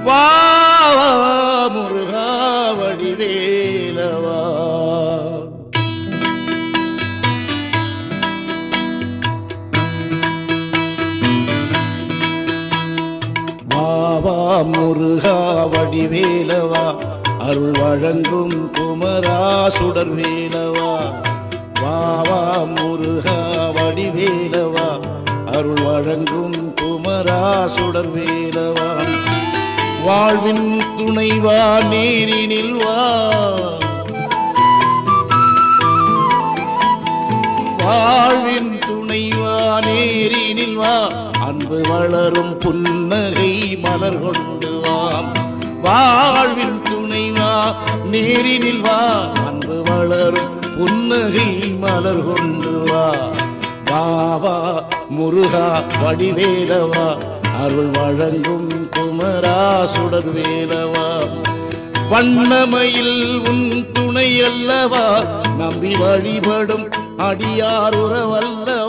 வா வா, முருகா வடிவேலவா வா வா முருகா வடிவேலவா அருள் வழங்கும் குமரா சுடர் வேலவா வா வா முருகா வடிவேலவா அருள் வழங்கும் குமரா சுடர் வேலவா வாழ்வின் துணைவா நீரினில் வா வாழ்வின் துணைவா நேரினில் வா அன்பு வளரும் புன்னகை மலர் கொண்டு வா வாழ்வின் துணைவா நேரினில் வா அன்பு வளரும் புன்னகை மலர் கொண்டு வா பாபா முருகா வடிவேலவா அருள் வழங்கும் குமரா சுடர் வேலவா வண்ணமையில் உன் துணை அல்லவா நம்பி வழிபடும் அடியார் உறவல்லவா